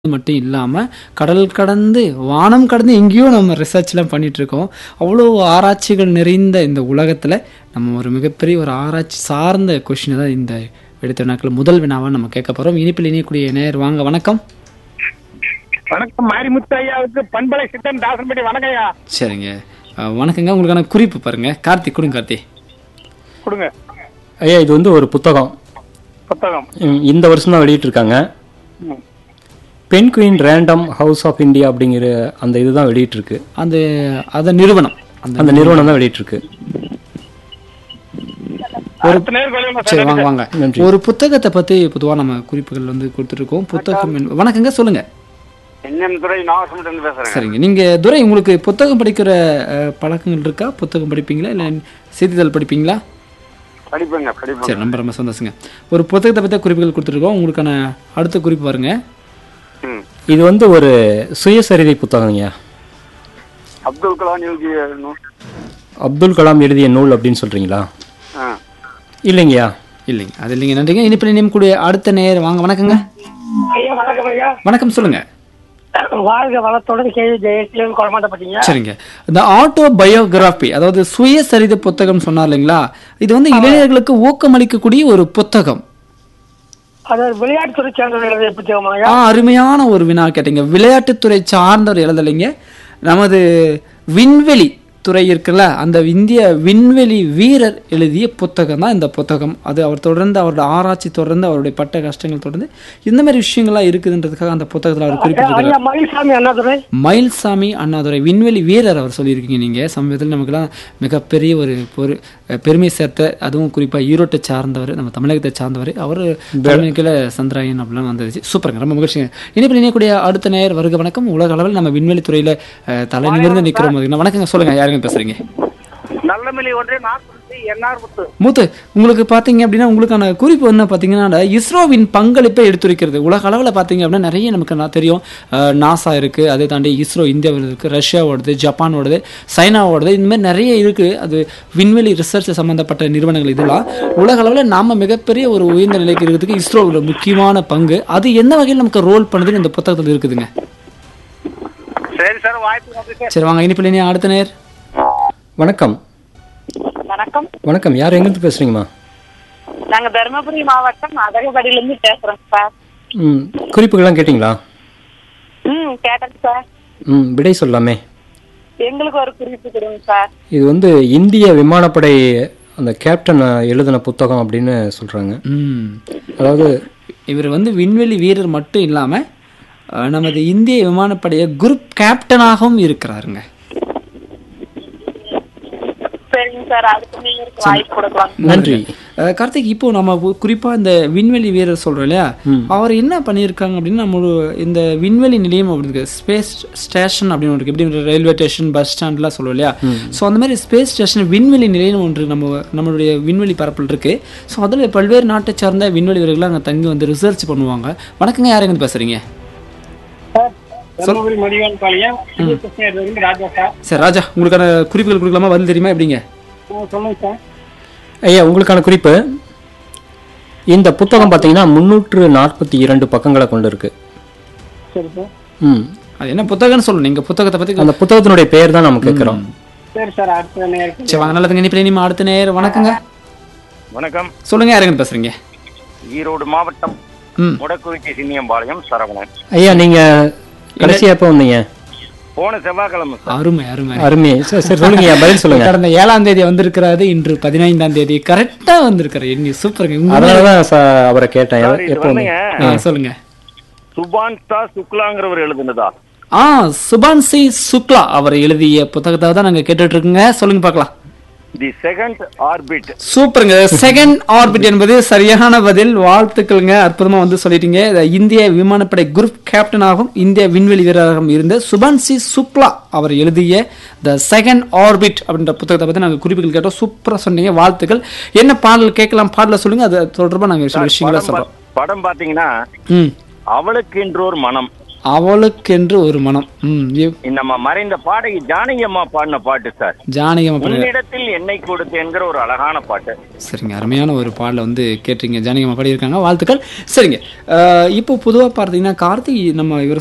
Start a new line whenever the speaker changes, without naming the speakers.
மட்டும் இல்லாமல் கடல் கடந்து வானம் கடந்து எங்கேயோ நம்ம ரிசர்ச்லாம் பண்ணிட்டு இருக்கோம் அவ்வளோ ஆராய்ச்சிகள் நிறைந்த இந்த உலகத்தில் நம்ம ஒரு மிகப்பெரிய ஒரு ஆராய்ச்சி சார்ந்த கொஷினை தான் இந்த எடுத்த நாட்கள் முதல் வினாவாக நம்ம கேட்க போகிறோம் இனிப்பில் இணையக்கூடிய நேர் வாங்க வணக்கம்
வணக்கம் மாரிமுத்து ஐயாவுக்கு பண்பலை சித்தன் தாசன்பட்டி வணக்கம் ஐயா
சரிங்க அஹ், வணக்கங்க உங்களுக்கான குறிப்பு பாருங்க கார்த்திக் கொடுங்க கார்த்தி
கொடுங்க
ஐயா இது வந்து ஒரு புத்தகம்
புத்தகம்
ம், இந்த வருஷம் தான் வெளியிட்டிருக்காங்க
ம்.
Penguin Random House of India அப்படிங்கிற அந்த இதுதான் வெளியிட்டிருக்கு
அந்த அந்த நிறுவனம் அந்த
அந்த நிறுவனம் தான் வெளியிட்டிருக்கு
அடுத்த நேருக்கு வழியுமா
சரி
சார்
வாங்க வாங்க
நன்றி.
ஒரு புத்தகத்தை பற்றி பொதுவாக நம்ம குறிப்புகள் வந்து கொடுத்துருக்கோம் புத்தகம் என்ன- வணக்கங்க சொல்லுங்க
என்எம் துறை நாகசமுத்திரம் பேசுறேன்
சரிங்க நீங்க துரை உங்களுக்கு புத்தகம் படிக்கிற அஹ், பழக்கங்கள் இருக்கா புத்தகம் படிப்பீங்களா இல்லை செய்தித்தாள் படிப்பீங்களா
படிப்பேங்க படிப்பேங்க
சரி ரொம்ப ரொம்ப சந்தோஷங்க ஒரு புத்தகத்தை பற்றி குறிப்புகள் கொடுத்துருக்கோம் உங்களுக்கான அடுத்த குறிப்பு பாருங்க
ம்.
இது வந்து ஒரு சுயசரிதை புத்தகம் ஐயா
அப்துல் கலாம் எழுதிய நூல்.
அப்துல் கலாம் எழுதிய நூல் அப்படின்னு சொல்றீங்களா
ஆ.
இல்லைங்கய்யா
இல்லைங்க அது இல்லைங்க நன்றிங்க இனிப்பில் இனியும் கூடிய அடுத்த நேர் வாங்க வணக்கங்க
ஐயா வணக்கம் ஐயா
வணக்கம் சொல்லுங்க
வாழ்க வளத்துடன் கேள்வி ஜெயசீலன் குழமாட்டப்பட்டீங்க
சரிங்க இந்த ஆட்டோ பயோகிராஃபி அதாவது சுயசரிதை புத்தகம் சொன்னார் இல்லைங்களா இது வந்து இளைஞர்களுக்கு ஊக்கமளிக்கக்கூடிய ஒரு புத்தகம்
அதாவது விளையாட்டுத்துறை சேர்ந்தவர்கள் எழுதிய புத்தகமா ஐயா
ஆ அருமையான ஒரு வினா கேட்டீங்க விளையாட்டுத்துறை சார்ந்தவர் எழுதலைங்க நமது விண்வெளி துறை இருக்குல்ல அந்த இந்திய விண்வெளி வீரர் எழுதிய புத்தகம் தான் இந்த புத்தகம் அது அவர் தொடர்ந்து அவரோட ஆராய்ச்சி தொடர்ந்து அவருடைய பட்ட கஷ்டங்கள் தொடர்ந்து இந்த மாதிரி விஷயங்கள்லாம் இருக்குதுன்றதுக்காக அந்த புத்தகத்தில் அவர் குறிப்பிட்டிருக்கிறார்
ஐயா மயில்சாமி அண்ணாதுரை
மயில்சாமி அண்ணாதுரை விண்வெளி வீரர் அவர் சொல்லியிருக்கீங்க நீங்கள் சமீபத்தில் நமக்குலாம் மிகப்பெரிய ஒரு ஒரு பெருமை சேர்த்த அதுவும் குறிப்பாக ஈரோட்டை சார்ந்தவர் நம்ம தமிழகத்தை சார்ந்தவர் அவர் தலைமைக்கில் சந்திராயன் அப்படிலாம் வந்துருச்சு சூப்பருங்க ரொம்ப மகிழ்ச்சிங்க இனிப்பில் இணையக்கூடிய அடுத்த நேர் வருக வணக்கம் உலக அளவில் நம்ம விண்வெளி துறையில் அஹ், தலை நிமிர்ந்து நிற்கிறோம் அதுக்கு வணக்கங்க சொல்லுங்க யாருங்க பேசுறீங்க
நல்லமல்லி ஒன்றே நாற்பத்தி என்ஆர் முத்து
மூத்து உங்களுக்கு பார்த்தீங்க அப்படின்னா உங்களுக்கான குறிப்பு என்ன பார்த்தீங்கன்னா இஸ்ரோவின் பங்களிப்பை எடுத்துரைக்கிறது உலக அளவில் பார்த்தீங்க அப்படின்னா நிறைய நமக்கு நான் தெரியும் அஹ், நாசா இருக்குது அதை தாண்டி இஸ்ரோ இந்தியாவில் இருக்குது ரஷ்யாவோடது ஜப்பானோடது சைனாவோடது இந்த மாதிரி நிறைய இருக்குது அது விண்வெளி ரிசர்ச் சம்மந்தப்பட்ட நிறுவனங்கள் இதெல்லாம் உலக அளவில் நாம மிகப்பெரிய ஒரு உயர்ந்த நிலைக்கு இருக்கிறதுக்கு இஸ்ரோவில் முக்கியமான பங்கு அது என்ன வகையில் நமக்கு ரோல் பண்ணுதுன்னு இந்த புத்தகத்தில் இருக்குதுங்க
சரி சார் வாய்ப்பு நன்றி சார்
சரி வாங்க இனிப்பில் இனி அடுத்த நேர்
வணக்கம்
வணக்கம்
வணக்கம் யார் எங்கிருந்து பேசுறீங்கம்மா
நாங்க தருமபுரி மாவட்டம் அதகபடியில இருந்து பேசுறோம் சார்
ம் குறிப்புகள்லாம் கேட்டிங்களா
ம் கேட்டேன் சார்
ம் விடை சொல்லலாமே
எங்களுக்கு ஒரு குறிப்பு கொடுங்க சார்
இது வந்து இந்திய விமானப்படை அந்த கேப்டன் எழுதின புத்தகம் அப்படின்னு சொல்றாங்க
ம்
அதாவது
இவர் வந்து விண்வெளி வீரர் மட்டும் இல்லாமல் நமது இந்திய விமானப்படைய குரூப் கேப்டனாகவும் இருக்கிறாருங்க
சரிங்க சார் அதுக்கு நீங்க இருக்கு வாய்ப்பு கொடுக்கலாம்
நன்றி
அஹ், கார்த்திக் இப்போ நம்ம கு- குறிப்பா இந்த விண்வெளி வீரர் சொல்றோம் இல்லையா அவர் என்ன பண்ணியிருக்காங்க அப்படின்னா நம்ம ஒரு இந்த விண்வெளி நிலையம் அப்படி இருக்கு ஸ்பேஸ் ஸ்டேஷன் அப்படின்னு ஒன்று இருக்கு எப்படி ரயில்வே ஸ்டேஷன் பஸ் ஸ்டாண்ட்லாம் சொல்லுவோம் இல்லையா ஸோ அந்த மாதிரி ஸ்பேஸ் ஸ்டேஷன் விண்வெளி நிலையம் ஒன்று நம்ம நம்மளுடைய விண்வெளி பரப்பில் இருக்கு ஸோ அதில் பல்வேறு நாட்டை சார்ந்த விண்வெளி வீரர்கள் அங்கே தங்கி வந்து ரிசர்ச் பண்ணுவாங்க வணக்கங்க யாருங்க பேசுறீங்க
தருமபுரி மதிவான் பாளையம் கிருஷ்ணகிரி ராஜா சார்
சரி ராஜா உங்களுக்கான குறிப்புகள் கொடுக்கலாமா பதில் தெரியுமா எப்படிங்க
ஆ, சொல்லுங்க சார்
ஐயா உங்களுக்கான குறிப்பு இந்த புத்தகம் பார்த்தீங்கன்னா முன்னூற்று நாற்பத்தி இரண்டு பக்கங்களை கொண்டு இருக்கு
சரி சார்
ம்
அது என்ன புத்தகம்னு சொல்லணும் நீங்க புத்தகத்தை பத்தி
அந்த புத்தகத்தினுடைய பெயர் தான் நம்ம கேட்குறோம்
சரி சார் அடுத்த நேருக்கு
சரி வாங்க நல்லதுங்க இனிப்பில் இனிமே அடுத்த நேரம் வணக்கங்க
வணக்கம்
சொல்லுங்க யாருங்க பேசுறீங்க
ஈரோடு மாவட்டம்
ம்
முடக்குவிச்சி சின்னியம்பாளையம் சரவணன்
ஐயா நீங்க கடைசியா எப்போ வந்தீங்க
போன செவ்வாய்க்கிழமை சார்
அருமை அருமை
அருமை சரி சரி சொல்லுங்க ஐயா பதில் சொல்லுங்க
கடந்த ஏழாம் தேதி வந்திருக்கிறாரு இன்று பதினைந்தாம் தேதி கரெக்டா வந்திருக்காரு எண்ணி சூப்பருங்க உங்க
அதனாலதான் ச- அவரை கேட்டேன்
சார், இது
எப்போ வந்தீங்க?
வந்துங்க
ஆ, சொல்லுங்க
சுபான்ஸ்தா சுக்லாங்கிறவர் எழுதுனதா
ஆ சுபான் சி சுக்லா அவர் எழுதிய புத்தகத்தை தான் நாங்க கேட்டுட்டு இருக்கோங்க சொல்லுங்க பார்க்கலாம்
தி செகண்ட் ஆர்பிட்
சூப்பருங்க செகண்ட் ஆர்பிட் என்பது சரியான பதில் வாழ்த்துக்கள்ங்க அற்புதமா வந்து சொல்லிட்டீங்க இது இந்திய விமானப்படை குரூப் கேப்டனாகவும் இந்திய விண்வெளி வீரராகவும் இருந்த சுபான் சி சுக்லா அவர் எழுதிய த செகண்ட் ஆர்பிட் அப்படின்ற புத்தகத்தை பத்தி நாங்க குறிப்புகள் கேட்டோம் சூப்பரா சொன்னீங்க வாழ்த்துக்கள் என்ன பாடல் கேட்கலாம் பாடல சொல்லுங்க அது தொடர்பா நாங்க சில விஷயங்களா
படம்
சொல்றோம்
பா- படம் பாத்தீங்கன்னா
ம்
அவளுக்கு என்றொரு மனம்
அவளுக்கென்று ஒரு மனம் ம் இவ்-
நம்ம மறைந்த பாடகி ஜானகி அம்மா பாடின பாட்டு சார்
ஜானகி அம்மா பாடி-
உன்னிடத்தில் என்னை கொடுத்து என்கிற ஒரு அழகான பாட்டு
சரிங்க அருமையான ஒரு பாடலை வந்து கேட்டிருங்க ஜானகி அம்மா பாடியிருக்காங்க வாழ்த்துக்கள் சரிங்க அஹ் இப்போ பொதுவாக பார்த்தீங்கன்னா கார்த்திக் நம்ம இவர்